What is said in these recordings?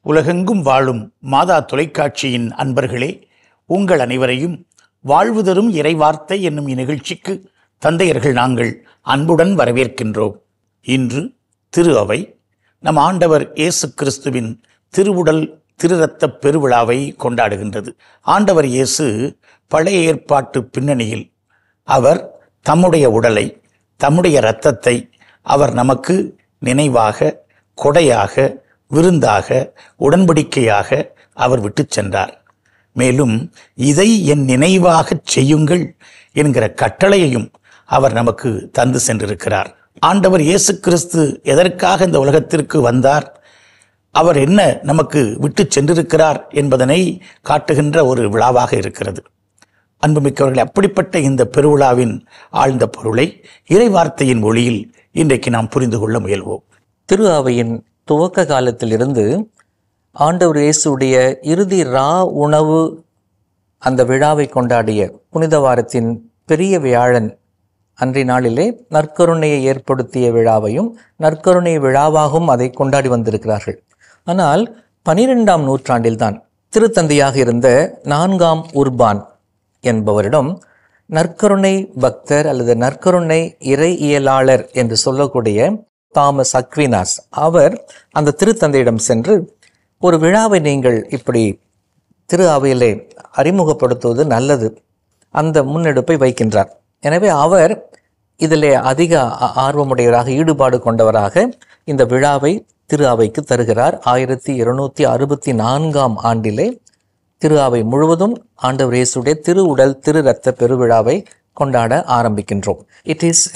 உலகெங்கும் வாழும் மாதா தொலைக்காட்சியின் அன்பர்களே உங்கள் அனைவரையும் வாழ்வு தரும் இறைவார்த்தை என்னும் இந்நிகழ்ச்சிக்கு தந்தையர்கள் நாங்கள் அன்புடன் வரவேற்கின்றோம் இன்று திரு அவை நம் ஆண்டவர் இயேசு கிறிஸ்துவின் திருவுடல் திருரத்த பெருவிழாவை கொண்டாடுகின்றது ஆண்டவர் இயேசு பழைய ஏற்பாட்டு பின்னணியில் அவர் தம்முடைய உடலை தம்முடைய இரத்தத்தை அவர் நமக்கு நினைவாக கொடையாக விருந்தாக உடன்படிக்கையாக அவர் விட்டுச் சென்றார் மேலும் இதை என் நினைவாகச் செய்யுங்கள் என்கிற கட்டளையையும் அவர் நமக்கு தந்து சென்றிருக்கிறார் ஆண்டவர் இயேசு கிறிஸ்து எதற்காக இந்த உலகத்திற்கு வந்தார் அவர் என்ன நமக்கு விட்டு சென்றிருக்கிறார் என்பதனை காட்டுகின்ற ஒரு விழாவாக இருக்கிறது அன்புமிக்கவர்கள் அப்படிப்பட்ட இந்த பெருவிழாவின் ஆழ்ந்த பொருளை இறைவார்த்தையின் மொழியில் இன்றைக்கு நாம் புரிந்து கொள்ள முயல்வோம் திரு அவையின் துவக்க காலத்திலிருந்து ஆண்டவர் இயேசுடைய இறுதி ரா உணவு அந்த விழாவை கொண்டாடிய புனித வாரத்தின் பெரிய வியாழன் அன்றைய நாளிலே நற்கருணையை ஏற்படுத்திய விழாவையும் நற்கருணை விழாவாகவும் அதை கொண்டாடி வந்திருக்கிறார்கள் ஆனால் பனிரெண்டாம் நூற்றாண்டில்தான் திருத்தந்தையாக இருந்த நான்காம் உர்பான் என்பவரிடம் நற்கருணை பக்தர் அல்லது நற்கருணை இறை இயலாளர் என்று சொல்லக்கூடிய தாமஸ் அக்வினாஸ் அவர் அந்த திருத்தந்தையிடம் சென்று ஒரு விழாவை நீங்கள் இப்படி திரு அவையிலே அறிமுகப்படுத்துவது நல்லது அந்த முன்னெடுப்பை வைக்கின்றார் எனவே அவர் இதிலே அதிக ஆ- ஆர்வமுடையவராக ஈடுபாடு கொண்டவராக இந்த விழாவை திரு அவைக்கு தருகிறார் ஆயிரத்தி இருநூத்தி அறுபத்தி நான்காம் ஆண்டிலே திரு அவை முழுவதும் ஆண்டவர் இயேசுடைய திரு உடல் திரு ரத்த பெருவிழாவை கொண்டாட ஆரம்பிக்கின்றோம் it is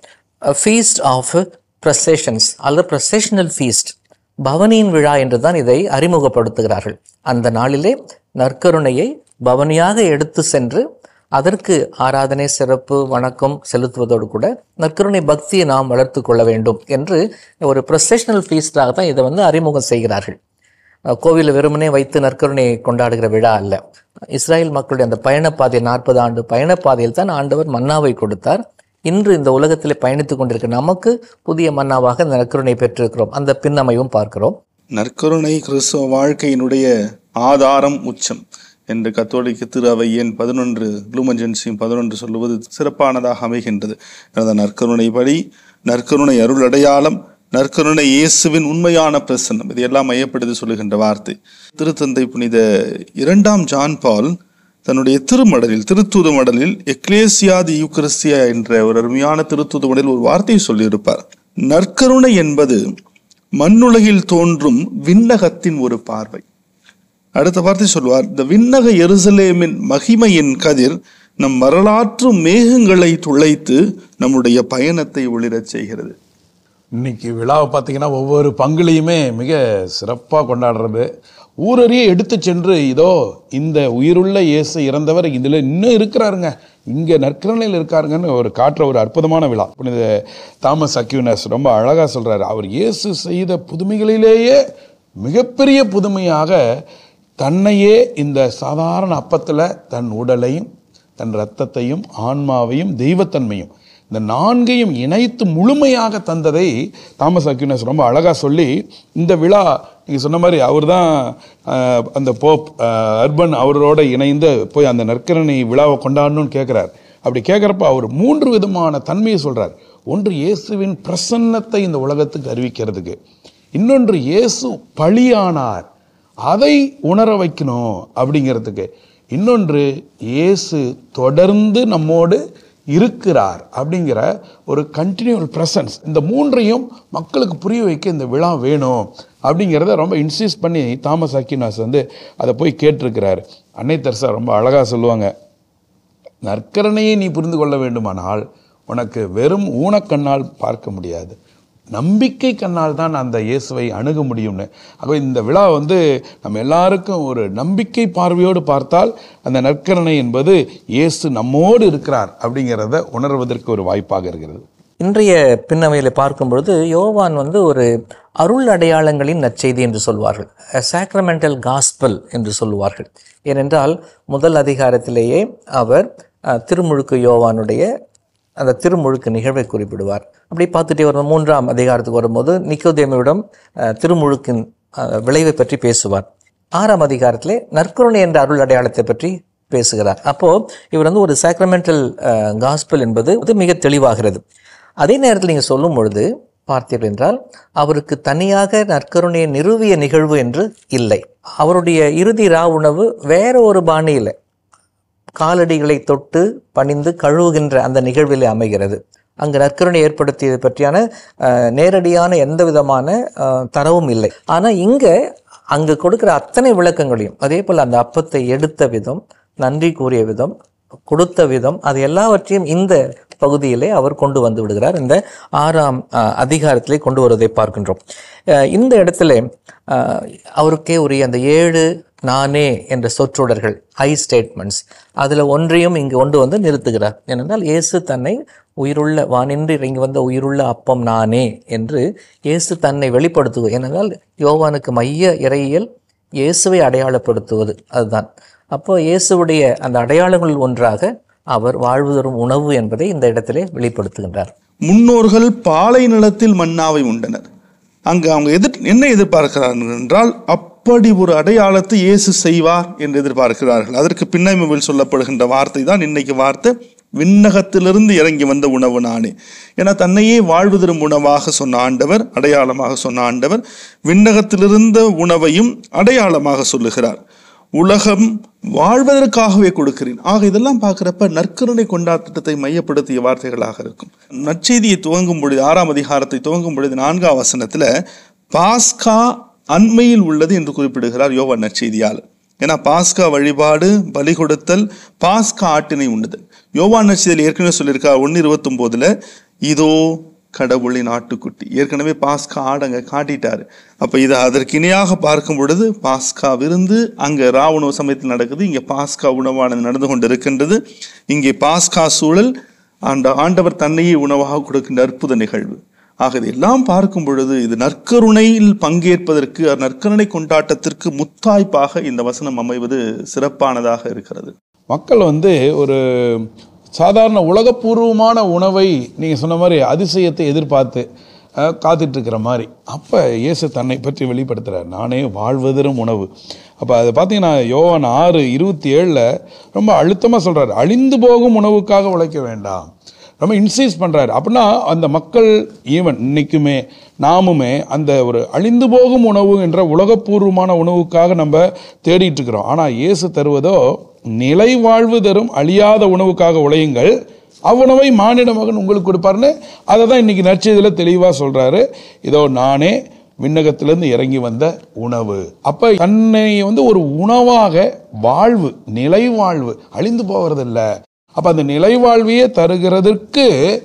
feast of processions அல்லது ப்ரொசேஷனல் ஃபீஸ்ட் பவனியின் விழா என்று தான் இதை அறிமுகப்படுத்துகிறார்கள் அந்த நாளிலே நற்கருணையை பவனியாக எடுத்து சென்று அதற்கு ஆராதனை சிறப்பு வணக்கம் செலுத்துவதோடு கூட நற்கருணை பக்தியை நாம் வளர்த்து கொள்ள வேண்டும் என்று ஒரு ப்ரொசேஷனல் ஃபீஸ்டாக தான் இதை வந்து அறிமுகம் செய்கிறார்கள் அஹ் கோவிலில் வெறுமனே வைத்து நற்கருணையை கொண்டாடுகிற விழா அல்ல இஸ்ராயேல் மக்களுடைய அந்த பயணப்பாதை நாற்பது ஆண்டு பயணப்பாதையில் தான் ஆண்டவர் மன்னாவை கொடுத்தார் இன்று இந்த உலகத்தில் பயணித்துக் கொண்டிருக்கிற நமக்கு புதிய மன்னாவாக இந்த நற்கருணை பெற்றிருக்கிறோம் அந்த பின்னமையும் பார்க்கிறோம் நற்கருணை கிறிஸ்தவ வாழ்க்கையினுடைய ஆதாரம் உச்சம் என்று கத்தோலிக்க திரு அவை எண் பதினொன்று லூமஞ்சன்சியும் பதினொன்று சொல்லுவது சிறப்பானதாக அமைகின்றது அந்த நற்கருணைப்படி நற்கருணை அருள் அடையாளம் நற்கருணை இயேசுவின் உண்மையான பிரசன்னம் இதையெல்லாம் மையப்படுத்தி சொல்லுகின்ற வார்த்தை திருத்தந்தை புனித இரண்டாம் ஜான் பால் தன்னுடைய திருமடலில் திருத்தூது மடலில் எக்லேசியாதி யூக்ரிஸ்தியா என்ற ஒரு அருமையான திருத்தூது மடலில் ஒரு வார்த்தையை சொல்லியிருப்பார் நற்கருணை என்பது மண்ணுலகில் தோன்றும் விண்ணகத்தின் ஒரு பார்வை அடுத்த வார்த்தை சொல்வார் இந்த விண்ணக எருசலேமின் மகிமையின் கதிர் நம் வரலாற்று மேகங்களை துளைத்து நம்முடைய பயணத்தை ஒளிரச் செய்கிறது இன்னைக்கு விழாவை பார்த்தீங்கன்னா ஒவ்வொரு பங்குலையுமே மிக சிறப்பாக கொண்டாடுறது ஊரறிய எடுத்து சென்று இதோ இந்த உயிருள்ள இயேசு இறந்தவர் இதில் இன்னும் இருக்கிறாருங்க இங்கே நற்கரணையில் இருக்காருங்கன்னு ஒரு காட்டுற ஒரு அற்புதமான விழா புனித தாமஸ் அக்யூனஸ் ரொம்ப அழகாக சொல்கிறாரு அவர் இயேசு செய்த புதுமைகளிலேயே மிகப்பெரிய புதுமையாக தன்னையே இந்த சாதாரண அப்பத்தில் தன் உடலையும் தன் இரத்தத்தையும் ஆன்மாவையும் தெய்வத்தன்மையும் இந்த நான்கையும் இணைத்து முழுமையாக தந்ததை தாமஸ் அக்யூனஸ் ரொம்ப அழகாக சொல்லி இந்த விழா நீங்கள் சொன்ன மாதிரி அவர் தான் அந்த போப் அஹ், அர்பன் அவரோட இணைந்து போய் அந்த நற்கரணை விழாவை கொண்டாடணும்னு கேட்குறார் அப்படி கேட்குறப்ப அவர் மூன்று விதமான தன்மையை சொல்கிறார் ஒன்று இயேசுவின் பிரசன்னத்தை இந்த உலகத்துக்கு அறிவிக்கிறதுக்கு இன்னொன்று இயேசு பலியானார் அதை உணர வைக்கணும் அப்படிங்கிறதுக்கு இன்னொன்று இயேசு தொடர்ந்து நம்மோடு இருக்கிறார் அப்படிங்கிற ஒரு கண்டினியூவல் ப்ரெசன்ஸ் இந்த மூன்றையும் மக்களுக்கு புரிய வைக்க இந்த விழா வேணும் அப்படிங்கிறத ரொம்ப இன்சிஸ்ட் பண்ணி தாமஸ் அக்கினாஸ் வந்து அதை போய் கேட்டிருக்கிறாரு அன்னை தெரசா ரொம்ப அழகாக சொல்லுவாங்க நற்கரணையை நீ புரிந்து கொள்ள வேண்டுமானால் உனக்கு வெறும் ஊனக்கண்ணால் பார்க்க முடியாது நம்பிக்கை கண்ணால் தான் அந்த இயேசுவை அணுக முடியும்னு ஆகவே இந்த விழா வந்து நம்ம எல்லாருக்கும் ஒரு நம்பிக்கை பார்வையோடு பார்த்தால் அந்த நற்கரணை என்பது இயேசு நம்மோடு இருக்கிறார் அப்படிங்கிறத உணர்வதற்கு ஒரு வாய்ப்பாக இருக்கிறது இன்றைய பின்னவையில் பார்க்கும் பொழுது யோவான் வந்து ஒரு அருள் அடையாளங்களின் நற்செய்தி என்று சொல்வார்கள் சாக்ரமெண்டல் காஸ்பல் என்று சொல்லுவார்கள் ஏனென்றால் முதல் அதிகாரத்திலேயே அவர் அஹ், திருமுழுக்கு யோவானுடைய அந்த திருமுழுக்கு நிகழ்வை குறிப்பிடுவார் அப்படி பார்த்துட்டே வரும் மூன்றாம் அதிகாரத்துக்கு வரும்போது நிக்கோதேமியிடம் அஹ், திருமுழுக்கின் அஹ், விளைவை பற்றி பேசுவார் ஆறாம் அதிகாரத்திலே நற்கருணை என்ற அருள் அடையாளத்தை பற்றி பேசுகிறார் அப்போ இவர் வந்து ஒரு சாக்ரமெண்டல் காஸ்பல் என்பது வந்து மிக தெளிவாகிறது அதே நேரத்தில் நீங்கள் சொல்லும் பொழுது பார்த்தீர்கள் என்றால் அவருக்கு தனியாக நற்கருணையை நிறுவிய நிகழ்வு என்று இல்லை அவருடைய இறுதி ரா உணவு வேற ஒரு பாணியில் காலடிகளை தொட்டு பணிந்து கழுவுகின்ற அந்த நிகழ்வில் அமைகிறது அங்கு நற்கருணை ஏற்படுத்தியது பற்றியான அஹ், நேரடியான எந்த விதமான அஹ், தரவும் இல்லை ஆனால் இங்கே அங்கு கொடுக்கிற அத்தனை விளக்கங்களையும் அதே போல் அந்த அப்பத்தை எடுத்த விதம் நன்றி கூறிய விதம் கொடுத்த விதம் அது எல்லாவற்றையும் இந்த பகுதியிலே அவர் கொண்டு வந்து விடுகிறார் இந்த ஆறாம் அஹ், அதிகாரத்திலே கொண்டு வருவதை பார்க்கின்றோம் அஹ், இந்த இடத்துல அஹ், அவருக்கே உரிய அந்த ஏழு நானே என்ற சொற்றொடர்கள் ஐ ஸ்டேட்மெண்ட்ஸ் அதில் ஒன்றையும் இங்கு கொண்டு வந்து நிறுத்துகிறார் ஏனென்றால் இயேசு தன்னை உயிருள்ள வானின்று இறங்கி வந்த உயிருள்ள அப்பம் நானே என்று இயேசு தன்னை வெளிப்படுத்துவது ஏனென்றால் யோவானுக்கு மைய இறையியல் இயேசுவை அடையாளப்படுத்துவது அதுதான் அப்போ இயேசுவுடைய அந்த அடையாளங்களில் ஒன்றாக அவர் வாழ்வு தரும் உணவு என்பதை இந்த இடத்திலே வெளிப்படுத்துகின்றார் முன்னோர்கள் பாலை நிலத்தில் மன்னாவை உண்டனர் அங்கு அவங்க எதிர் என்ன எதிர்பார்க்கிறார்கள் என்றால் அப்படி ஒரு அடையாளத்தை இயேசு செய்வார் என்று எதிர்பார்க்கிறார்கள் அதற்கு பின்னமைவில் சொல்லப்படுகின்ற வார்த்தை தான் இன்னைக்கு வார்த்தை விண்ணகத்திலிருந்து இறங்கி வந்த உணவு நானே என தன்னையே வாழ்வு தரும் உணவாக சொன்ன ஆண்டவர் அடையாளமாக சொன்ன ஆண்டவர் விண்ணகத்திலிருந்த உணவையும் அடையாளமாக சொல்லுகிறார் உலகம் வாழ்வதற்காகவே கொடுக்கிறேன் ஆக இதெல்லாம் பார்க்குறப்ப நற்கருணை கொண்டாட்டத்தை மையப்படுத்திய வார்த்தைகளாக இருக்கும் நற்செய்தியை துவங்கும் பொழுது ஆறாம் அதிகாரத்தை துவங்கும் பொழுது நான்காம் வசனத்துல பாஸ்கா அண்மையில் உள்ளது என்று குறிப்பிடுகிறார் யோவான் நற்செய்தியால் ஏன்னா பாஸ்கா வழிபாடு பலி கொடுத்தல் பாஸ்கா ஆட்டினை உண்டுதல் யோவான் நற்செய்தியில் ஏற்கனவே சொல்லியிருக்கார் ஒன்று இருபத்தொம்போதுல இதோ கடவுளின் ஆட்டுக்குட்டி ஏற்கனவே பாஸ்கா ஆடங்க காட்டிட்டாரு அப்ப இதை அதற்கு இணையாக பார்க்கும் பொழுது பாஸ்கா விருந்து அங்க ரா உணவு சமயத்தில் நடக்குது இங்க பாஸ்கா உணவானது நடந்து கொண்டு இருக்கின்றது இங்கே பாஸ்கா சூழல் ஆண்ட ஆண்டவர் தன்னையே உணவாக கொடுக்கின்ற அற்புத நிகழ்வு ஆக இதெல்லாம் பார்க்கும் பொழுது இது நற்கருணையில் பங்கேற்பதற்கு நற்கருணை கொண்டாட்டத்திற்கு முத்தாய்ப்பாக இந்த வசனம் அமைவது சிறப்பானதாக இருக்கிறது மக்கள் வந்து ஒரு சாதாரண உலகப்பூர்வமான உணவை நீங்கள் சொன்ன மாதிரி அதிசயத்தை எதிர்பார்த்து அஹ், காத்துட்டு இருக்கிற மாதிரி அப்போ இயேசு தன்னை பற்றி வெளிப்படுத்துகிறார் நானே வாழ்வதரும் உணவு அப்போ அதை பார்த்தீங்கன்னா யோவான் ஆறு இருபத்தி ஏழில் ரொம்ப அழுத்தமாக சொல்கிறார் அழிந்து போகும் உணவுக்காக உழைக்க வேண்டாம் ரொம்ப இன்சைஸ் பண்ணுறாரு அப்படின்னா அந்த மக்கள் ஈவன் இன்னைக்குமே நாமுமே அந்த ஒரு அழிந்து போகும் உணவு என்ற உலகப்பூர்வமான உணவுக்காக நம்ம தேடிட்டு இருக்கிறோம் ஆனால் இயேசு தருவதோ நிலை வாழ்வு தரும் அழியாத உணவுக்காக உழையுங்கள் அவ்வுணவை மானிட மகன் உங்களுக்கு கொடுப்பாருன்னு அதை தான் இன்னைக்கு நற்செய்தியில் தெளிவாக சொல்றாரு இதோ நானே விண்ணகத்திலிருந்து இறங்கி வந்த உணவு அப்ப தன்னை வந்து ஒரு உணவாக வாழ்வு நிலை வாழ்வு அழிந்து போவதில்ல அப்ப அந்த நிலை வாழ்வையே தருகிறதற்கு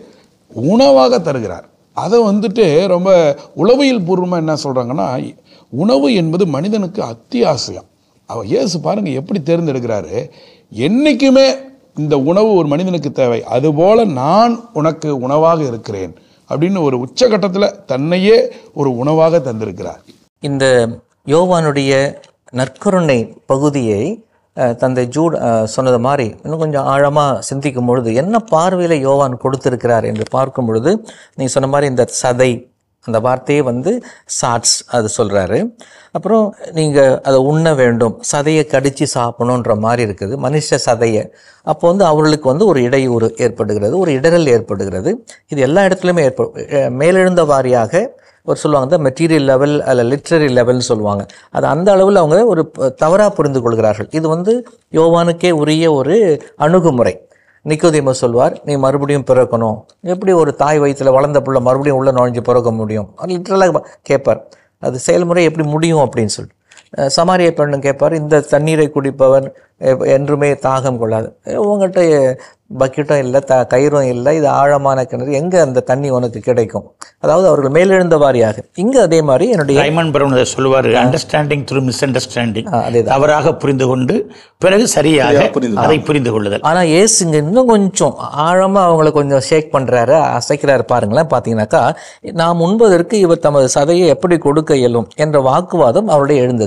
உணவாக தருகிறார் அதை வந்துட்டு ரொம்ப உளவியல் பூர்வமாக என்ன சொல்றாங்கன்னா உணவு என்பது மனிதனுக்கு அத்தியாவசியம் அவ இயேசு பாருங்க எப்படி தேர்ந்தெடுக்கிறாரு என்னைக்குமே இந்த உணவு ஒரு மனிதனுக்கு தேவை அதுபோல நான் உனக்கு உணவாக இருக்கிறேன் அப்படின்னு ஒரு உச்சகட்டத்தில் தன்னையே ஒரு உணவாக தந்திருக்கிறார் இந்த யோவானுடைய நற்கருணை பகுதியை அஹ், தந்தை ஜூட் அஹ், சொன்னது மாதிரி இன்னும் கொஞ்சம் ஆழமாக சிந்திக்கும் பொழுது என்ன பார்வையில் யோவான் கொடுத்திருக்கிறார் என்று பார்க்கும் பொழுது நீங்கள் சொன்ன மாதிரி இந்த சதை அந்த வார்த்தையே வந்து சாட்ஸ் அது சொல்கிறாரு அப்புறம் நீங்கள் அதை உண்ண வேண்டும் சதையை கடித்து சாப்பிடணுன்ற மாதிரி இருக்குது மனுஷ சதையை அப்போ வந்து அவர்களுக்கு வந்து ஒரு இடையூறு ஏற்படுகிறது ஒரு இடரல் ஏற்படுகிறது இது எல்லா இடத்துலையுமே ஏற்ப மேலெழுந்த வாரியாக ஒரு சொல்லுவாங்க இந்த மெட்டீரியல் லெவல் அல்ல லிட்ரரி லெவல்னு சொல்லுவாங்க அது அந்த அளவில் அவங்க ஒரு தவறாக புரிந்து கொள்கிறார்கள் இது வந்து யோவானுக்கே உரிய ஒரு அணுகுமுறை நிக்கோதேமஸ் சொல்வார் நீ மறுபடியும் பிறக்கணும் எப்படி ஒரு தாய் வயித்துல வளர்ந்த புள்ள மறுபடியும் உள்ள நுழைஞ்சு பிறக்க முடியும் லிட்ரலாக கேட்பார் அது செயல்முறை எப்படி முடியும் அப்படின்னு சொல்லிட்டு அஹ் சமாரிய பெண்ணும் கேட்பார் இந்த தண்ணீரை குடிப்பவன் எ- என்றுமே தாகம் கொள்ளாது அஹ் உங்கள்கிட்ட பக்கெட்டும் இல்லை த கயிறும் இல்லை இது ஆழமான கிணறு எங்கே அந்த தண்ணி உனக்கு கிடைக்கும் அதாவது அவர்கள் மேலெழுந்த வாரியாக இங்கே அதே மாதிரி என்னுடைய ரைமன் பிரவுன் அதை சொல்லுவார் அண்டர்ஸ்டாண்டிங் த்ரூ மிஸ் அண்டர்ஸ்டாண்டிங் ஆ, அதேதான். தவறாக புரிந்து கொண்டு பிறகு சரியாக புரிந்து அதை புரிந்து கொள்ளுதல் ஆனால் ஏசுங்க இன்னும் கொஞ்சம் ஆழமாக அவங்கள கொஞ்சம் ஷேக் பண்ணுறாரு அசைக்கிறாரு பாருங்களேன் பார்த்தீங்கன்னாக்கா நாம் உண்பதற்கு இவர் தமது சதையை எப்படி கொடுக்க இயலும் என்ற வாக்குவாதம் அவருடைய எழுந்தது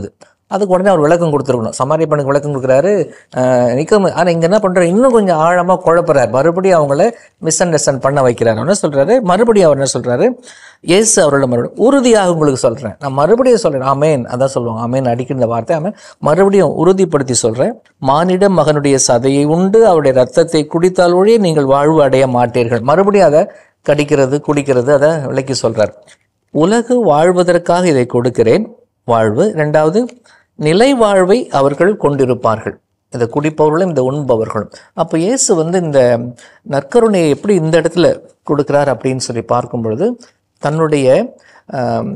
அதுக்கு உடனே அவர் விளக்கம் கொடுத்துருக்கணும் சமாரிய பெண்ணுக்கு விளக்கம் கொடுக்குறாரு நிற்கும் ஆனால் இங்கே என்ன பண்ணுறாரு இன்னும் கொஞ்சம் ஆழமாக குழப்புறாரு மறுபடியும் அவங்கள மிஸ் அண்டர்ஸ்டாண்ட் பண்ண வைக்கிறாரு அவர் என்ன சொல்கிறாரு மறுபடியும் அவர் என்ன சொல்கிறாரு இயேசு அவரோட மறுபடியும் உறுதியாக உங்களுக்கு சொல்கிறேன் நான் மறுபடியும் சொல்கிறேன் ஆமேன் அதான் சொல்லுவாங்க ஆமேன் அடிக்கிற இந்த வார்த்தை ஆமேன் மறுபடியும் உறுதிப்படுத்தி சொல்கிறேன் மானிட மகனுடைய சதையை உண்டு அவருடைய ரத்தத்தை குடித்தால் ஒழிய நீங்கள் வாழ்வு அடைய மாட்டீர்கள் மறுபடியும் அதை கடிக்கிறது குடிக்கிறது அதை விளக்கி சொல்கிறார் உலகு வாழ்வதற்காக இதை கொடுக்கிறேன் வாழ்வு ரெண்டாவது நிலை வாழ்வை அவர்கள் கொண்டிருப்பார்கள் இந்த குடிப்பவர்களும் இந்த உண்பவர்களும் அப்போ இயேசு வந்து இந்த நற்கருணையை எப்படி இந்த இடத்துல கொடுக்குறார் அப்படின்னு சொல்லி பார்க்கும் பொழுது தன்னுடைய ஆம்,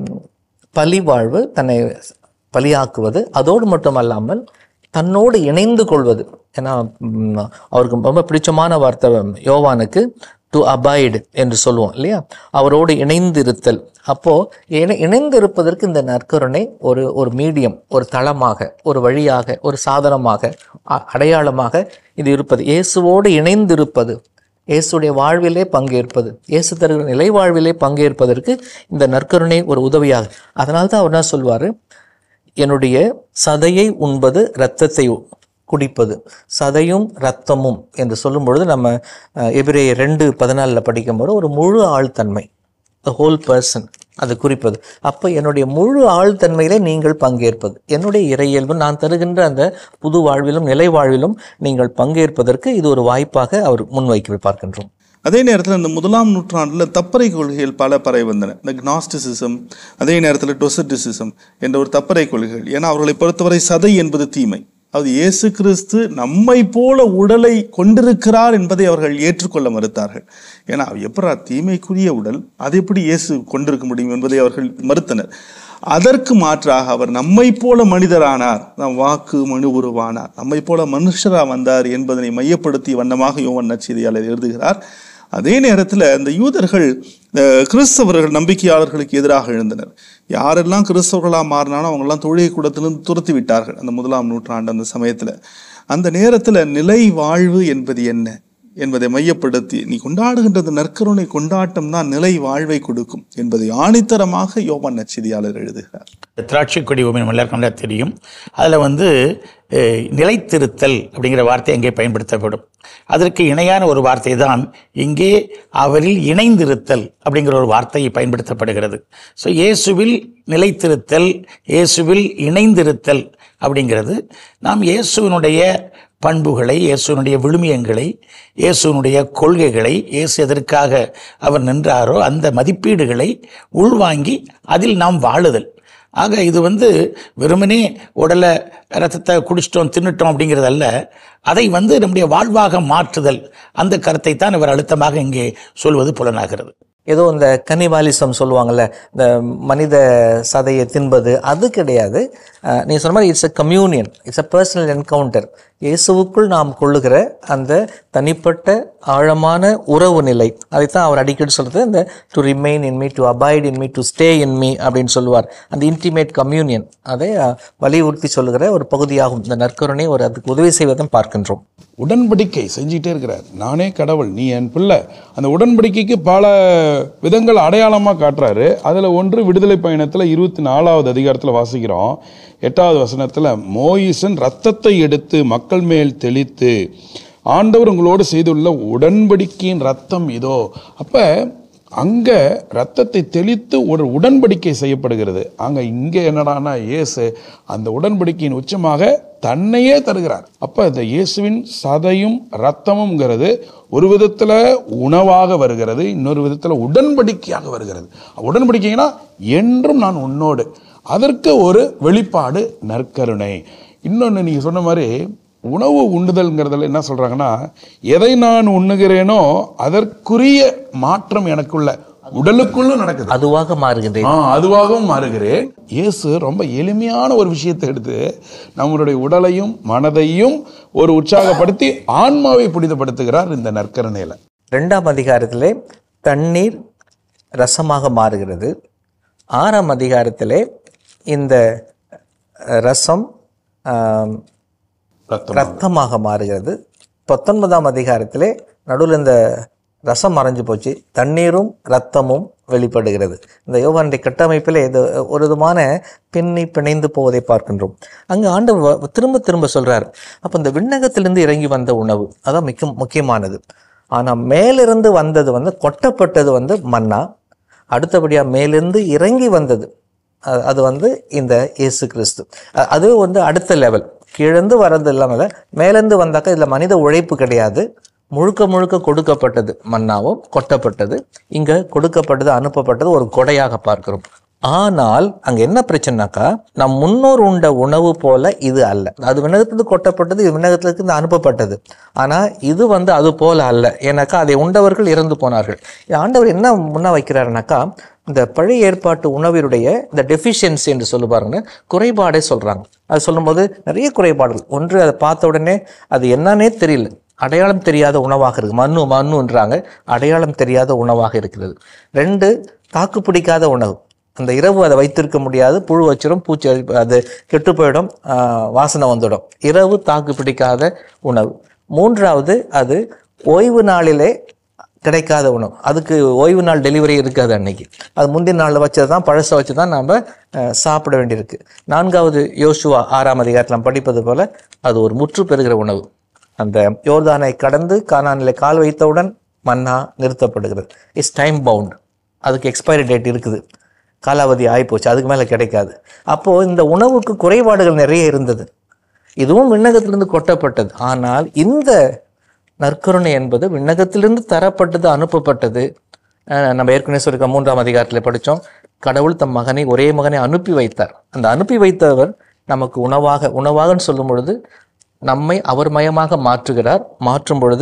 பலி வாழ்வு தன்னை பலியாக்குவது அதோடு மட்டுமல்லாமல் தன்னோடு இணைந்து கொள்வது ஏன்னா ம், அவருக்கு ரொம்ப பிடிச்சமான வார்த்தை யோவானுக்கு டு அபாய்டு என்று சொல்லுவோம் இல்லையா அவரோடு இணைந்து இருத்தல் அப்போ இணை இணைந்து இருப்பதற்கு இந்த நற்கருணை ஒரு ஒரு மீடியம் ஒரு தளமாக ஒரு வழியாக ஒரு சாதனமாக அ- அடையாளமாக இது இருப்பது இயேசுவோடு இணைந்து இருப்பது இயேசுடைய வாழ்விலே பங்கேற்பது இயேசு தருகிற நிலை வாழ்விலே பங்கேற்பதற்கு இந்த நற்கருணை ஒரு உதவியாக அதனால தான் அவர் என்ன சொல்வார் என்னுடைய சதையை உண்பது இரத்தத்தை குடிப்பது சதையும் இரத்தமும் என்று சொல்லும் பொழுது நம்ம அஹ், எபிரேயர் ரெண்டு பதினாலில் படிக்கும்போது ஒரு முழு ஆழ்தன்மை த ஹோல் பர்சன் அது குறிப்பது அப்போ என்னுடைய முழு ஆழ்தன்மையிலே நீங்கள் பங்கேற்பது என்னுடைய இறையியல்பு நான் தருகின்ற அந்த புது வாழ்விலும் நிலை வாழ்விலும் நீங்கள் பங்கேற்பதற்கு இது ஒரு வாய்ப்பாக அவர் முன்வைக்க பார்க்கின்றோம் அதே நேரத்தில் இந்த முதலாம் நூற்றாண்டில் தப்பறை கொள்கைகள் பல பரவி வந்தன இந்த க்னாஸ்டிசிசம் அதே நேரத்தில் டொசட்டிசிசம் என்ற ஒரு தப்பறை கொள்கைகள் ஏன்னா அவர்களை பொறுத்தவரை சதை என்பது தீமை அது இயேசு கிறிஸ்து நம்மை போல உடலை கொண்டிருக்கிறார் என்பதை அவர்கள் ஏற்றுக்கொள்ள மறுத்தார்கள் ஏன்னா எப்படா தீமைக்குரிய உடல் அது எப்படி இயேசு கொண்டிருக்க முடியும் என்பதை அவர்கள் மறுத்தனர் அதற்கு மாற்றாக அவர் நம்மை போல மனிதரானார் நம் வாக்கு மனு உருவானார் நம்மை போல மனுஷரா வந்தார் என்பதனை மையப்படுத்திய வண்ணமாக யோவன் நச்செய்தியாளர் எழுதுகிறார் அதே நேரத்தில் இந்த யூதர்கள் அஹ், கிறிஸ்தவர்கள் நம்பிக்கையாளர்களுக்கு எதிராக எழுந்தனர் யாரெல்லாம் கிறிஸ்தவர்களாக மாறினாலும் அவங்கெல்லாம் தொழிலை கூடத்திலிருந்து துரத்தி விட்டார்கள் அந்த முதலாம் நூற்றாண்டு அந்த சமயத்தில் அந்த நேரத்தில் நிலை வாழ்வு என்பது என்ன என்பதை மையப்படுத்தி நீ கொண்டாடுகின்ற அந்த நற்கருணை கொண்டாட்டம் தான் நிலை வாழ்வை கொடுக்கும் என்பதை ஆணித்தரமாக யோவான் நச்செய்தியாளர் எழுதுகிறார் திராட்சை கொடி ஓமை நம்ம எல்லாருக்கும் நல்லா தெரியும் அதில் வந்து அஹ், நிலைத்திருத்தல் அப்படிங்கிற வார்த்தை அங்கே பயன்படுத்தப்படும் அதற்கு இணையான ஒரு வார்த்தை தான் இங்கே அவரில் இணைந்திருத்தல் அப்படிங்கிற ஒரு வார்த்தை பயன்படுத்தப்படுகிறது ஸோ இயேசுவில் நிலைத்திருத்தல் இயேசுவில் இணைந்திருத்தல் அப்படிங்கிறது நாம் இயேசுவினுடைய பண்புகளை இயேசுனுடைய விழுமியங்களை இயேசுனுடைய கொள்கைகளை இயேசு எதற்காக அவர் நின்றாரோ அந்த மதிப்பீடுகளை உள்வாங்கி அதில் நாம் வாழுதல் ஆக இது வந்து வெறுமனே உடலை ரத்தத்தை குடிச்சிட்டோம் தின்னுட்டோம் அப்படிங்கிறதல்ல அதை வந்து நம்முடைய வாழ்வாக மாற்றுதல் அந்த கருத்தை தான் இவர் அழுத்தமாக இங்கே சொல்வது புலனாகிறது ஏதோ இந்த கனிவாலிசம் சொல்லுவாங்கல்ல இந்த மனித சதையை தின்பது அது கிடையாது அஹ், நீ சொன்ன மாதிரி it's a communion it's a personal encounter இயேசுவுக்குள் நாம் கொள்ளுகிற அந்த தனிப்பட்ட ஆழமான உறவு நிலை அதைத்தான் அவர் அடிக்கடி சொல்றது இந்த to remain in me to abide in me to stay in me அப்படின்னு சொல்லுவார் அந்த இன்டிமேட் கம்யூனியன் அதை அஹ், வலியுறுத்தி சொல்லுகிற ஒரு பகுதியாகும் இந்த நற்கருணை ஒரு அதுக்கு உதவி செய்வதை பார்க்கின்றோம் உடன்படிக்கை செஞ்சிட்டே இருக்கிறார் நானே கடவுள் நீ என் பிள்ளை அந்த உடன்படிக்கைக்கு பல விதங்கள் அடையாளமாக காட்டுறாரு அதில் ஒன்று விடுதலை பயணத்தில் இருபத்தி நாலாவது அதிகாரத்தில் வாசிக்கிறோம் எட்டாவது வசனத்தில் மோயிசன் ரத்தத்தை எடுத்து மக்கள் மேல் தெளித்து ஆண்டவர் உங்களோடு செய்துள்ள உடன்படிக்கையின் ரத்தம் இதோ அப்போ அங்கே ரத்தத்தை தெளித்து ஒரு உடன்படிக்கை செய்யப்படுகிறது அங்கே இங்கே என்னடான்னா இயேசு அந்த உடன்படிக்கையின் உச்சமாக தன்னையே தருகிறார் அப்போ இந்த இயேசுவின் சதையும் ரத்தமும்ங்கிறது ஒரு விதத்தில் உணவாக வருகிறது இன்னொரு விதத்தில் உடன்படிக்கையாக வருகிறது உடன்படிக்கைனா என்றும் நான் உன்னோடு அதற்கு ஒரு வெளிப்பாடு நற்கருணை இன்னொன்று நீங்கள் சொன்ன மாதிரி உணவு உண்ணுதல்ங்கிறதுல என்ன சொல்றாங்கன்னா எதை நான் உண்ணுகிறேனோ அதற்குரிய மாற்றம் எனக்குள்ள உடலுக்குள்ள நடக்குது அதுவாக மாறுகின்றேன் ஆ, அதுவாகவும் மாறுகிறேன் இயேசு ரொம்ப எளிமையான ஒரு விஷயத்தை எடுத்து நம்மளுடைய உடலையும் மனதையும் ஒரு உற்சாகப்படுத்தி ஆன்மாவை புனிதப்படுத்துகிறார் இந்த நற்கரணையில ரெண்டாம் அதிகாரத்திலே தண்ணீர் ரசமாக மாறுகிறது ஆறாம் அதிகாரத்திலே இந்த அஹ், ரசம் ஆம், ரத்தம் ரத்தமாக மாறுகிறது பத்தொன்பதாம் அதிகாரத்திலே நடுவில் இந்த ரசம் மறைஞ்சு போச்சு தண்ணீரும் ரத்தமும் வெளிப்படுகிறது இந்த யோகானுடைய கட்டமைப்பில் இது ஒரு விதமான பின்னி பிணைந்து போவதை பார்க்கின்றோம் அங்கே ஆண்டவர் வ- திரும்ப திரும்ப சொல்றார் அப்போ இந்த விண்ணகத்திலிருந்து இறங்கி வந்த உணவு அதான் மிக்க முக்கியமானது ஆனால் மேலிருந்து வந்தது வந்து கொட்டப்பட்டது வந்து மன்னா அடுத்தபடியாக மேலிருந்து இறங்கி வந்தது அ- அது வந்து இந்த இயேசு கிறிஸ்து அ- அது வந்து அடுத்த லெவல் கீழேந்து வர்றது இல்லாமல் மேலேருந்து வந்தாக்கா இதில் மனித உழைப்பு கிடையாது முழுக்க முழுக்க கொடுக்கப்பட்டது மன்னாவும் கொட்டப்பட்டது இங்கே கொடுக்கப்பட்டது அனுப்பப்பட்டது ஒரு கொடையாக பார்க்கிறோம் ஆனால் அங்கே என்ன பிரச்சனைனாக்கா நம் முன்னோர் உண்ட உணவு போல இது அல்ல அது விண்ணகத்திலிருந்து கொட்டப்பட்டது இது விண்ணகத்திலிருந்து இருந்து அனுப்பப்பட்டது ஆனால் இது வந்து அது போல அல்ல ஏன்னாக்கா அதை உண்டவர்கள் இறந்து போனார்கள் இது ஆண்டவர் என்ன முன்ன வைக்கிறாருனாக்கா இந்த பழைய ஏற்பாட்டு உணவினுடைய இந்த டெஃபிஷியன்சி என்று சொல்லு பாருங்க குறைபாடே சொல்றாங்க அது சொல்லும்போது நிறைய குறைபாடுகள் ஒன்று அதை பார்த்த உடனே அது என்னன்னே தெரியல அடையாளம் தெரியாத உணவாக இருக்கு மண்ணு மண்ணுன்றாங்க அடையாளம் தெரியாத உணவாக இருக்கிறது ரெண்டு தாக்கு பிடிக்காத உணவு அந்த இரவு அதை வைத்திருக்க முடியாது புழு வச்சிரும் பூச்சி அரிப்பு- அது கெட்டு போயிடும் ஆஹ், வாசனை வந்துடும் இரவு தாக்கு பிடிக்காத உணவு மூன்றாவது அது ஓய்வு நாளிலே கிடைக்காத உணவு அதுக்கு ஓய்வு நாள் டெலிவரி இருக்காது அன்னைக்கு அது முந்தின நாளில் வச்சது தான் பழசை வச்சு தான் நாம் சாப்பிட வேண்டியிருக்கு நான்காவது யோசுவா ஆறாம் அதிகாரத்தில் நாம் படிப்பது போல அது ஒரு முற்று பெறுகிற உணவு அந்த யோர்தானை கடந்து கானானிலே கால் வைத்தவுடன் மன்னா நிறுத்தப்படுகிறது இஸ் டைம் பவுண்ட் அதுக்கு எக்ஸ்பைரி டேட் இருக்குது காலாவதி ஆகிப்போச்சு அதுக்கு மேலே கிடைக்காது அப்போது இந்த உணவுக்கு குறைபாடுகள் நிறைய இருந்தது இதுவும் விண்ணகத்திலிருந்து கொட்டப்பட்டது ஆனால் இந்த நற்கருணை என்பது விண்ணகத்திலிருந்து தரப்பட்டது அனுப்பப்பட்டது அஹ் நம்ம ஏற்கனவே சொல்லியிருக்க மூன்றாம் அதிகாரத்தில் படித்தோம் கடவுள் தம் மகனை ஒரே மகனை அனுப்பி வைத்தார் அந்த அனுப்பி வைத்தவர் நமக்கு உணவாக உணவாகன்னு சொல்லும் பொழுது நம்மை அவர் மயமாக மாற்றுகிறார் மாற்றும் பொழுது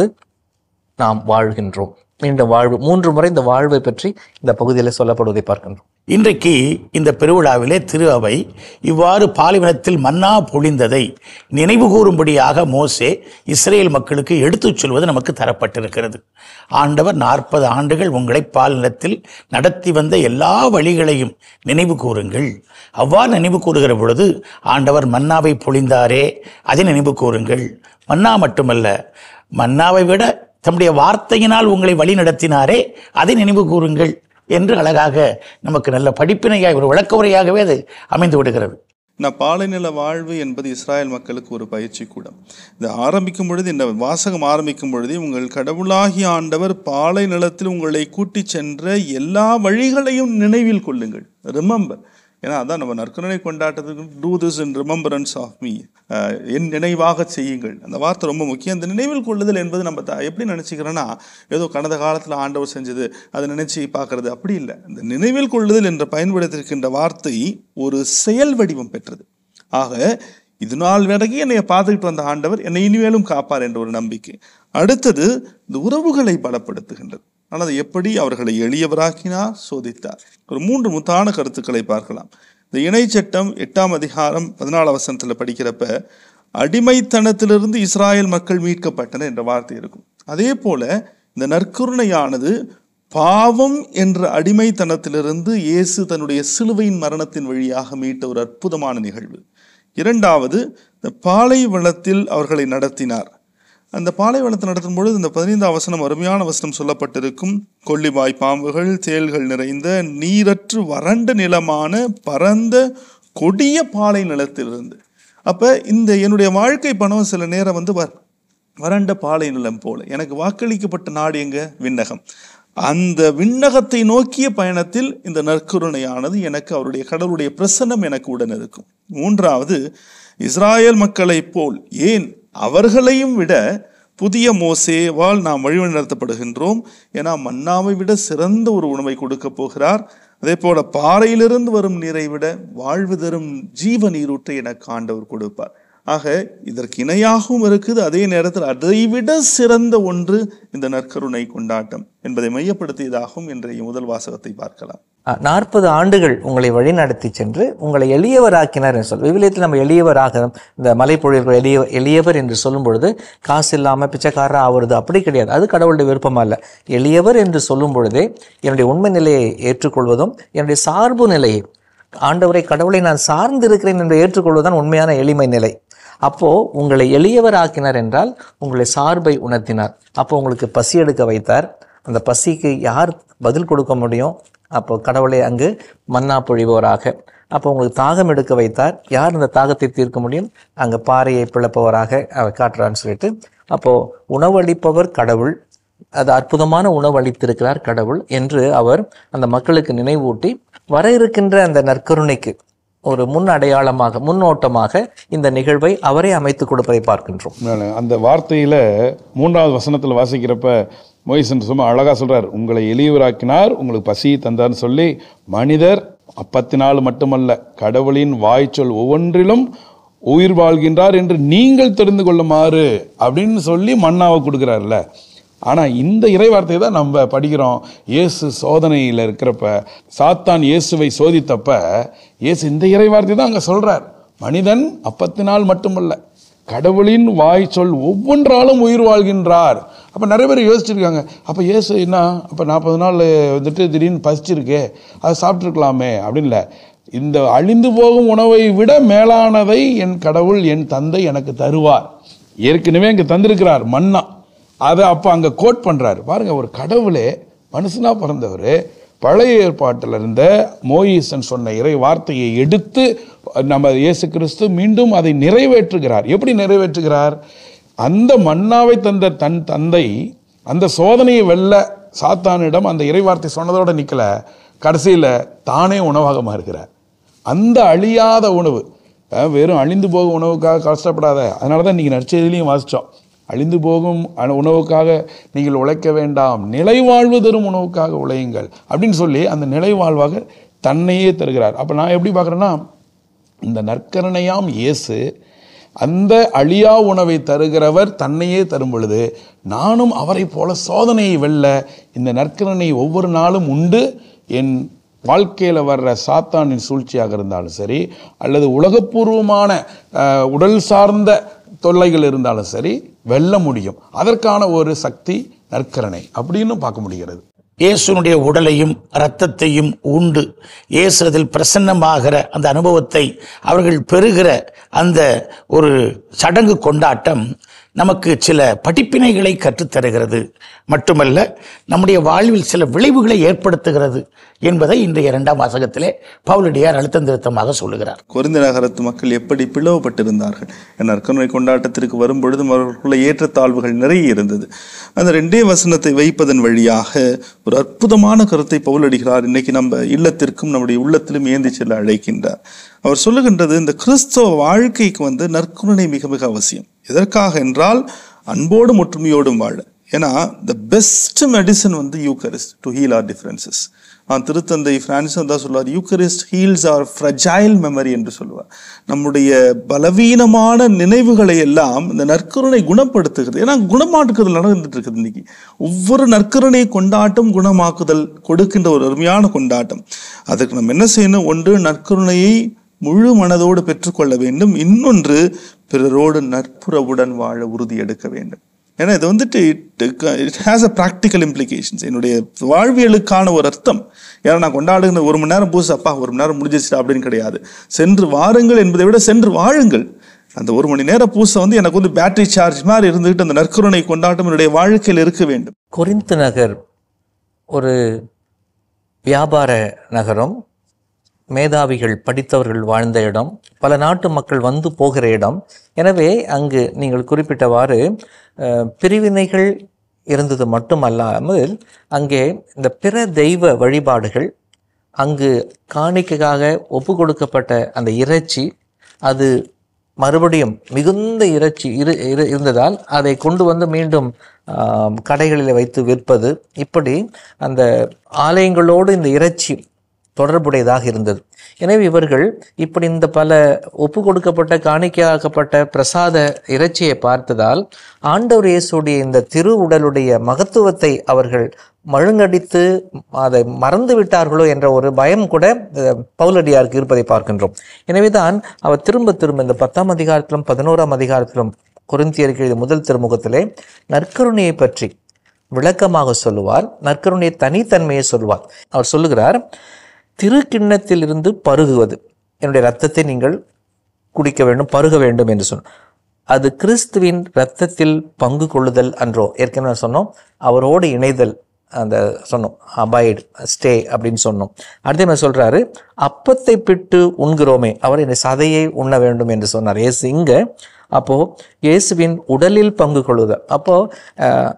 நாம் வாழ்கின்றோம் மீண்டும் வாழ்வு மூன்று முறை இந்த வாழ்வை பற்றி இந்த பகுதியில் சொல்லப்படுவதை பார்க்கின்றோம் இன்றைக்கு இந்த பெருவிழாவிலே திரு அவை இவ்வாறு பாலைவனத்தில் மன்னா பொழிந்ததை நினைவு கூறும்படியாக மோசே இஸ்ரேல் மக்களுக்கு எடுத்துச் சொல்வது நமக்கு தரப்பட்டிருக்கிறது ஆண்டவர் நாற்பது ஆண்டுகள் உங்களை பாலினத்தில் நடத்தி வந்த எல்லா வழிகளையும் நினைவு கூறுங்கள் அவ்வாறு நினைவு கூறுகிற பொழுது ஆண்டவர் மன்னாவை பொழிந்தாரே அதை நினைவு கூறுங்கள் மன்னா மட்டுமல்ல மன்னாவை விட தம்முடைய வார்த்தையினால் உங்களை வழி நடத்தினாரே அதை நினைவு கூறுங்கள் என்று அழகாக நமக்கு நல்ல படிப்பினையாய் ஒரு விளக்க உரையாகவே அது அமைந்து விடுகிறது நான் பாலைநில வாழ்வு என்பது இஸ்ராயல் மக்களுக்கு ஒரு பயிற்சி கூடம் இது ஆரம்பிக்கும் பொழுது இந்த வாசகம் ஆரம்பிக்கும் பொழுது உங்கள் கடவுளாகிய ஆண்டவர் பாலை நிலத்தில் உங்களை கூட்டிச் சென்ற எல்லா வழிகளையும் நினைவில் கொள்ளுங்கள் ரிமெம்பர் ஏன்னா அதான் நம்ம நற்கருணை கொண்டாட்டத்துக்கு do this in remembrance of me என் நினைவாக செய்யுங்கள் அந்த வார்த்தை ரொம்ப முக்கியம் அந்த நினைவில் கொள்ளுதல் என்பது நம்ம த- எப்படி நினச்சிக்கிறோன்னா ஏதோ கடந்த காலத்தில் ஆண்டவர் செஞ்சது அதை நினைச்சு பார்க்கறது அப்படி இல்லை இந்த நினைவில் கொள்ளுதல் என்ற பயன்படுத்தியிருக்கின்ற வார்த்தை ஒரு செயல் வடிவம் பெற்றது ஆக இது நாள் வரைக்கும் என்னை பார்த்துக்கிட்டு வந்த ஆண்டவர் என்னை இனிமேலும் காப்பார் என்ற ஒரு நம்பிக்கை அடுத்தது இந்த உறவுகளை பலப்படுத்துகின்றது ஆனால் அது எப்படி அவர்களை எளியவராக்கினார் சோதித்தார் ஒரு மூன்று முத்தான கருத்துக்களை பார்க்கலாம் இந்த இணை சட்டம் எட்டாம் அதிகாரம் பதினாலாம் வசனத்தில் படிக்கிறப்ப அடிமைத்தனத்திலிருந்து இஸ்ராயேல் மக்கள் மீட்கப்பட்டனர் என்ற வார்த்தை இருக்கும் அதே போல இந்த நற்கருணையானது பாவம் என்ற அடிமைத்தனத்திலிருந்து இயேசு தன்னுடைய சிலுவையின் மரணத்தின் வழியாக மீட்ட ஒரு அற்புதமான நிகழ்வு இரண்டாவது இந்த பாலைவனத்தில் அவர்களை நடத்தினார் அந்த பாலைவனத்தை நடத்தும் பொழுது இந்த பதினைந்தாம் வசனம் அருமையான வசனம் சொல்லப்பட்டிருக்கும் கொள்ளிவாய் பாம்புகள் தேள்கள் நிறைந்த நீரற்று வறண்ட நிலமான பரந்த கொடிய பாலை நிலத்திலிருந்து அப்ப இந்த என்னுடைய வாழ்க்கை பணம் சில நேரம் வந்து வர் வறண்ட பாலை நிலம் போல எனக்கு வாக்களிக்கப்பட்ட நாடு எங்க விண்ணகம் அந்த விண்ணகத்தை நோக்கிய பயணத்தில் இந்த நற்கருணையானது எனக்கு அவருடைய கடவுளுடைய பிரசன்னம் எனக்கு உடன் இருக்கும் மூன்றாவது இஸ்ராயேல் மக்களைப் போல் ஏன் அவர்களையும் விட புதிய மோசேவால் நாம் வழிநடத்தப்படுகின்றோம் ஏன்னா மன்னாவை விட சிறந்த ஒரு உணவை கொடுக்க போகிறார் அதே போல பாறையிலிருந்து வரும் நீரை விட வாழ்வு தரும் ஜீவ நீரூற்றை எனக்கு ஆண்டவர் கொடுப்பார் ஆக இதற்கு இணையாகவும் இருக்குது அதே நேரத்தில் அதைவிட சிறந்த ஒன்று இந்த நற்கருணை கொண்டாட்டம் என்பதை மையப்படுத்தியதாகவும் இன்றைய முதல் வாசகத்தை பார்க்கலாம் நாற்பது ஆண்டுகள் உங்களை வழிநடத்தி சென்று உங்களை எளியவராக்கினார் என்று சொல் விவிலியத்தில் நம்ம எளியவராக இந்த மலைப்பொழில்கள் எளிய எளியவர் என்று சொல்லும் பொழுது காசு இல்லாமல் பிச்சைக்காரராக ஆவறது அப்படி கிடையாது அது கடவுளுடைய விருப்பம் அல்ல எளியவர் என்று சொல்லும் பொழுதே என்னுடைய உண்மை நிலையை ஏற்றுக்கொள்வதும் என்னுடைய சார்பு நிலையை ஆண்டவரை கடவுளை நான் சார்ந்து இருக்கிறேன் என்று ஏற்றுக்கொள்வதுதான் உண்மையான எளிமை நிலை அப்போ உங்களை எளியவர் ஆக்கினார் என்றால் உங்களை சார்பை உணர்த்தினார் அப்போ உங்களுக்கு பசி எடுக்க வைத்தார் அந்த பசிக்கு யார் பதில் கொடுக்க முடியும் அப்போ கடவுளை அங்கு மன்னா பொழிபவராக அப்போ உங்களுக்கு தாகம் எடுக்க வைத்தார் யார் இந்த தாகத்தை தீர்க்க முடியும் அங்கே பாறையை பிளப்பவராக அவர் காட்டுறான்னு சொல்லிட்டு அப்போது உணவளிப்பவர் கடவுள் அது அற்புதமான உணவு அளித்திருக்கிறார் கடவுள் என்று அவர் அந்த மக்களுக்கு நினைவூட்டி வர இருக்கின்ற அந்த நற்கருணைக்கு ஒரு முன் அடையாளமாக முன்னோட்டமாக இந்த நிகழ்வை அவரே அமைத்து கொடுப்பதை பார்க்கின்றோம் உண்மையாலே, அந்த வார்த்தையில மூன்றாவது வசனத்துல வாசிக்கிறப்ப மொய்சன் சும்மா அழகா சொல்றார் உங்களை எளியவராக்கினார் உங்களுக்கு பசி தந்தார்னு சொல்லி மனிதர் அப்பத்தினால் மட்டுமல்ல கடவுளின் வாய்ச்சொல் ஒவ்வொன்றிலும் உயிர் வாழ்கின்றார் என்று நீங்கள் தெரிந்து கொள்ளுமாறு அப்படின்னு சொல்லி மன்னாவை கொடுக்குறாருல்ல ஆனா இந்த இறை வார்த்தையை தான் நம்ம படிக்கிறோம் இயேசு சோதனையில் இருக்கிறப்ப சாத்தான் இயேசுவை சோதித்தப்ப இயேசு இந்த இறை வார்த்தை தான் அங்க சொல்றார் மனிதன் அப்பத்தினால் மட்டுமல்ல கடவுளின் வாய் சொல் ஒவ்வொன்றாலும் உயிர் வாழ்கின்றார் அப்போ நிறைய பேர் யோசிச்சிருக்காங்க அப்போ இயேசு என்ன அப்போ நாற்பது நாள் வந்துட்டு திடீர்னு பசிச்சிருக்கே அதை சாப்பிட்ருக்கலாமே அப்படின்னு இல்லை இந்த அழிந்து போகும் உணவை விட மேலானதை என் கடவுள் என் தந்தை எனக்கு தருவார் ஏற்கனவே இங்கே தந்திருக்கிறார் மன்னா அதை அப்போ அங்கே கோட் பண்ணுறாரு பாருங்க ஒரு கடவுளே மனுஷனா பிறந்தவர் பழைய ஏற்பாட்டில் இருந்த மோயிசன் சொன்ன இறை வார்த்தையை எடுத்து நம்ம இயேசு கிறிஸ்து மீண்டும் அதை நிறைவேற்றுகிறார் எப்படி நிறைவேற்றுகிறார் அந்த மன்னாவை தந்த தன் தந்தை அந்த சோதனையை வெல்ல சாத்தானிடம் அந்த இறை வார்த்தை சொன்னதோட நிக்கல கடைசியில் தானே உணவாக மாறுகிறார் அந்த அழியாத உணவு அஹ் வெறும் அழிந்து போகும் உணவுக்காக கஷ்டப்படாத அதனால தான் நீங்கள் நற்செய்திலையும் வாசித்தோம் அழிந்து போகும் அணு- உணவுக்காக நீங்கள் உழைக்க வேண்டாம் நிலை வாழ்வு தரும் உணவுக்காக உழையுங்கள் அப்படின்னு சொல்லி அந்த நிலை வாழ்வாக தன்னையே தருகிறார் அப்போ நான் எப்படி பார்க்குறேன்னா இந்த நற்கரணையாம் இயேசு அந்த அழியா உணவை தருகிறவர் தன்னையே தரும் பொழுது நானும் அவரை போல சோதனையை வெல்ல இந்த நற்கரணை ஒவ்வொரு நாளும் உண்டு என் வாழ்க்கையில் வர்ற சாத்தானின் சூழ்ச்சியாக இருந்தாலும் சரி அல்லது உலகப்பூர்வமான அஹ், உடல் சார்ந்த தொல்லைகள் இருந்தாலும் சரி வெல்ல முடியும் அதற்கான ஒரு சக்தி நற்கரணை அப்படின்னு பார்க்க முடிகிறது இயேசுனுடைய உடலையும் இரத்தத்தையும் உண்டு இயேசு அதில் பிரசன்னமாகிற அந்த அனுபவத்தை அவர்கள் பெறுகிற அந்த ஒரு சடங்கு கொண்டாட்டம் நமக்கு சில படிப்பினைகளை கற்றுத்தருகிறது மட்டுமல்ல நம்முடைய வாழ்வில் சில விளைவுகளை ஏற்படுத்துகிறது என்பதை இன்றைய இரண்டாம் வாசகத்திலே பவுலடியார் அழுத்தம் திருத்தமாக சொல்லுகிறார் கொரிந்த நகரத்து மக்கள் எப்படி பிளவுபட்டிருந்தார்கள் என் நற்கருணை கொண்டாட்டத்திற்கு வரும்பொழுதும் அவர்களுக்குள்ள ஏற்றத்தாழ்வுகள் நிறைய இருந்தது அந்த ரெண்டே வசனத்தை வைப்பதன் வழியாக ஒரு அற்புதமான கருத்தை பவுலடிகிறார் இன்னைக்கு நம்ம இல்லத்திற்கும் நம்முடைய உள்ளத்திலும் ஏந்தி செல்ல அழைக்கின்றார் அவர் சொல்லுகின்றது இந்த கிறிஸ்தவ வாழ்க்கைக்கு வந்து நற்கருணை மிக மிக அவசியம் எதற்காக என்றால் அன்போடும் ஒற்றுமையோடும் வாழ ஏன்னா த பெஸ்ட் மெடிசன் வந்து Eucharist to heal our differences திருத்தந்தை பிரான்சிஸ் தான் சொல்லுவார் Eucharist heals our fragile memory என்று சொல்லுவார் நம்முடைய பலவீனமான நினைவுகளை எல்லாம் இந்த நற்கருணை குணப்படுத்துகிறது ஏன்னா குணமாக்குதல் நடந்துட்டு இருக்குது இன்னைக்கு ஒவ்வொரு நற்கருணை கொண்டாட்டம் குணமாக்குதல் கொடுக்கின்ற ஒரு அருமையான கொண்டாட்டம் அதுக்கு நம்ம என்ன செய்யணும் ஒன்று நற்கருணையை முழு மனதோடு பெற்றுக்கொள்ள வேண்டும் இன்னொன்று பிறரோடு நட்புறவுடன் வாழ உறுதி எடுக்க வேண்டும் ஏன்னா இது வந்துட்டு it it has a practical implications என்னுடைய வாழ்வியலுக்கான ஒரு அர்த்தம் ஏன்னா நான் கொண்டாடுகிற ஒரு மணி நேரம் பூசு அப்பா ஒரு மணி நேரம் முடிஞ்சிச்சு அப்படின்னு கிடையாது சென்று வாருங்கள் என்பதை விட சென்று வாழுங்கள் அந்த ஒரு மணி நேர பூசை வந்து எனக்கு வந்து பேட்டரி சார்ஜ் மாதிரி இருந்துகிட்டு அந்த நற்கருணை கொண்டாட்டம் என்னுடைய வாழ்க்கையில் இருக்க வேண்டும் கொரிந்து நகர் ஒரு வியாபார நகரம் மேதாவிகள் படித்தவர்கள் வாழ்ந்த இடம் பல நாட்டு மக்கள் வந்து போகிற இடம் எனவே அங்கு நீங்கள் குறிப்பிட்டவாறு அஹ், பிரிவினைகள் இருந்தது மட்டுமல்லாமல் அங்கே இந்த பிற தெய்வ வழிபாடுகள் அங்கு காணிக்கைக்காக ஒப்பு கொடுக்கப்பட்ட அந்த இறைச்சி அது மறுபடியும் மிகுந்த இறைச்சி இரு இரு- இருந்ததால் அதை கொண்டு வந்து மீண்டும் ஆம், கடைகளில் வைத்து விற்பது இப்படி அந்த ஆலயங்களோடு இந்த இறைச்சி தொடர்புடையதாக இருந்தது எனவே இவர்கள் இப்படி இந்த பல ஒப்பு கொடுக்கப்பட்ட காணிக்கையாக்கப்பட்ட பிரசாத இறைச்சியை பார்த்ததால் ஆண்டவர் இயேசுடைய இந்த திரு உடலுடைய மகத்துவத்தை அவர்கள் மழுங்கடித்து அதை மறந்து விட்டார்களோ என்ற ஒரு பயம் கூட அஹ், பவுலடியாருக்கு இருப்பதை பார்க்கின்றோம் எனவேதான் அவர் திரும்ப திரும்ப இந்த பத்தாம் அதிகாரத்திலும் பதினோராம் அதிகாரத்திலும் குருந்தியருக்கு எழுதிய முதல் திருமுகத்திலே நற்கருணையை பற்றி விளக்கமாக சொல்லுவார் நற்கருணைய தனித்தன்மையை சொல்லுவார் அவர் சொல்லுகிறார் திருக்கிண்ணத்திலிருந்து பருகுவது என்னுடைய ரத்தத்தை நீங்கள் குடிக்க வேண்டும் பருக வேண்டும் என்று சொன்னார் அது கிறிஸ்துவின் இரத்தத்தில் பங்கு கொள்ளுதல் அன்றோ ஏற்கனவே சொன்னோம் அவரோடு இணைதல் அந்த சொன்னோம் அபாய்டு ஸ்டே அப்படின்னு சொன்னோம் அடுத்த மாதிரி சொல்றாரு அப்பத்தை பிட்டு உண்கிறோமே அவர் இந்த சதையை உண்ண வேண்டும் என்று சொன்னார் இயேசு இங்க அப்போ இயேசுவின் உடலில் பங்கு கொள்ளுதல் அப்போ அஹ்,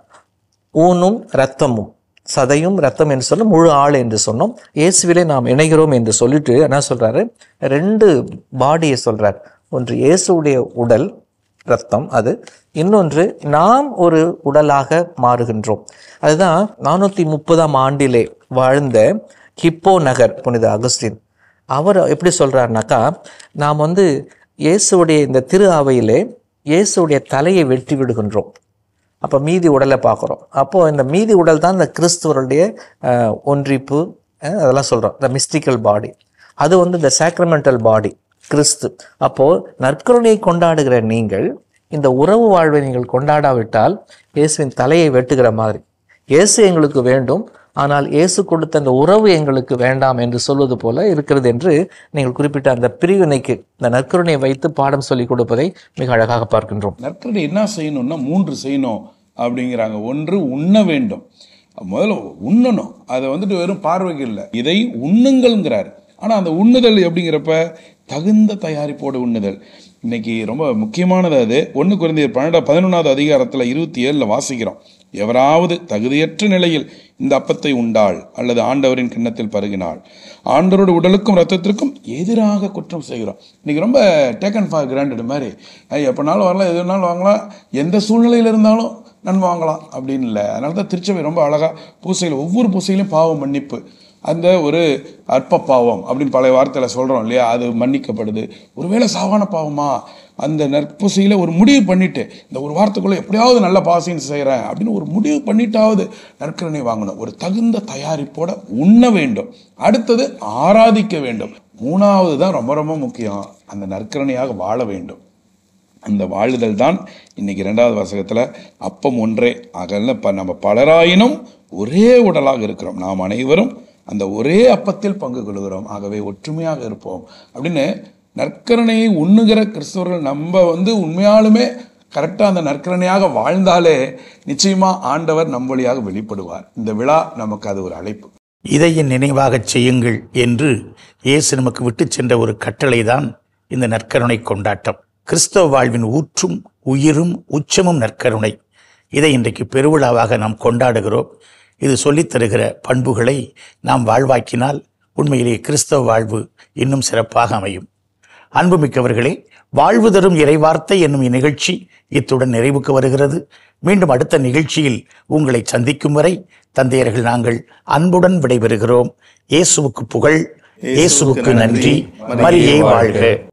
ஊனும் இரத்தமும் சதையும் ரத்தம் என்று சொல்ல முழு ஆள் என்று சொன்னோம் இயேசுவிலே நாம் இணைகிறோம் என்று சொல்லிட்டு என்ன சொல்றாரு ரெண்டு பாடியை சொல்றார் ஒன்று இயேசுவுடைய உடல் ரத்தம் அது இன்னொன்று நாம் ஒரு உடலாக மாறுகின்றோம் அதுதான் நானூற்றி முப்பதாம் ஆண்டிலே வாழ்ந்த ஹிப்போ நகர் புனித அகஸ்டின் அவர் எப்படி சொல்றாருனாக்கா நாம் வந்து இயேசுவுடைய இந்த திரு அவையிலே இயேசுவுடைய தலையை வெட்டி விடுகின்றோம் அப்போ மீதி உடலை பார்க்குறோம் அப்போது இந்த மீதி உடல் தான் இந்த கிறிஸ்துவருடைய அஹ், ஒன்றிப்பு அஹ், அதெல்லாம் சொல்கிறோம் இந்த மிஸ்டிக்கல் பாடி அது வந்து இந்த சாக்ரமெண்டல் பாடி கிறிஸ்து அப்போது நற்கருணையை கொண்டாடுகிற நீங்கள் இந்த உறவு வாழ்வை நீங்கள் கொண்டாடாவிட்டால் இயேசுவின் தலையை வெட்டுகிற மாதிரி இயேசு எங்களுக்கு வேண்டும் ஆனால் இயேசு கொடுத்த அந்த உறவு எங்களுக்கு வேண்டாம் என்று சொல்வது போல இருக்கிறது என்று நீங்கள் குறிப்பிட்ட அந்த பிரிவினைக்கு இந்த நற்கருணையை வைத்து பாடம் சொல்லிக் கொடுப்பதை மிக அழகாக பார்க்கின்றோம் நற்கருணை என்ன செய்யணும்னா மூன்று செய்யணும் அப்படிங்கிறாங்க ஒன்று உண்ண வேண்டும் முதல்ல உண்ணணும் அதை வந்துட்டு வெறும் பார்வைக்கு இல்லை இதை உண்ணுங்கள்ங்கிறார் ஆனால் அந்த உண்ணுதல் எப்படிங்கிறப்ப தகுந்த தயாரிப்போடு உண்ணுதல் இன்னைக்கு ரொம்ப முக்கியமானது அது ஒன்று குறைந்த பன்னெண்டு பதினொன்றாவது அதிகாரத்தில் இருபத்தி ஏழில் வாசிக்கிறோம் எவராவது தகுதியற்ற நிலையில் இந்த அப்பத்தை உண்டாள் அல்லது ஆண்டவரின் கிண்ணத்தில் பருகினாள் ஆண்டவரோட உடலுக்கும் ரத்தத்திற்கும் எதிராக குற்றம் செய்கிறோம் இன்னைக்கு ரொம்ப டேக்கன் ஃபார் கிராண்டட் மாதிரி ஐய், எப்போனாலும் வரலாம் எது வேணாலும் வாங்கலாம் எந்த சூழ்நிலையில் இருந்தாலும் நன்மை வாங்கலாம் அப்படின்னு இல்லை அதனால தான் திருச்சபை ரொம்ப அழகாக பூசையில் ஒவ்வொரு பூசையிலும் பாவம் மன்னிப்பு அந்த ஒரு அற்ப பாவம் அப்படின்னு பழைய வார்த்தையில் சொல்கிறோம் இல்லையா அது மன்னிக்கப்படுது ஒருவேளை சாவான பாவமா அந்த நற்பூசையில் ஒரு முடிவு பண்ணிட்டு இந்த ஒரு வாரத்துக்குள்ளே எப்படியாவது நல்ல பாசின்னு செய்கிறேன் அப்படின்னு ஒரு முடிவு பண்ணிட்டாவது நற்கரணை வாங்கணும் ஒரு தகுந்த தயாரிப்போட உண்ண வேண்டும் அடுத்தது ஆராதிக்க வேண்டும் மூணாவது தான் ரொம்ப ரொம்ப முக்கியம் அந்த நற்கரணையாக வாழ வேண்டும் அந்த வாழுதல் தான் இன்னைக்கு ரெண்டாவது வாசகத்தில் அப்பம் ஒன்றே அகல்ல ப நம்ம பலராயினும் ஒரே உடலாக இருக்கிறோம் நாம் அனைவரும் அந்த ஒரே அப்பத்தில் பங்கு கொள்கிறோம் ஆகவே ஒற்றுமையாக இருப்போம் அப்படின்னு நற்கரணையை உண்ணுகிற கிறிஸ்தவர்கள் நம்ம வந்து உண்மையாலுமே கரெக்டாக அந்த நற்கரணையாக வாழ்ந்தாலே நிச்சயமா ஆண்டவர் நம் வழியாக வெளிப்படுவார் இந்த விழா நமக்கு அது ஒரு அழைப்பு இதை என் நினைவாகச் செய்யுங்கள் என்று இயேசு நமக்கு விட்டுச் சென்ற ஒரு கட்டளைதான் இந்த நற்கருணை கொண்டாட்டம் கிறிஸ்தவ வாழ்வின் ஊற்றும் உயிரும் உச்சமும் நற்கருணை இதை இன்றைக்கு பெருவிழாவாக நாம் கொண்டாடுகிறோம் இது சொல்லித் தருகிற பண்புகளை நாம் வாழ்வாக்கினால் உண்மையிலேயே கிறிஸ்தவ வாழ்வு இன்னும் சிறப்பாக அமையும் அன்புமிக்கவர்களே வாழ்வு தரும் இறைவார்த்தை என்னும் இந்நிகழ்ச்சி இத்துடன் நிறைவுக்கு வருகிறது மீண்டும் அடுத்த நிகழ்ச்சியில் உங்களை சந்திக்கும் வரை தந்தையர்கள் நாங்கள் அன்புடன் விடைபெறுகிறோம் இயேசுவுக்கு புகழ் இயேசுவுக்கு நன்றி மரியே வாழ்க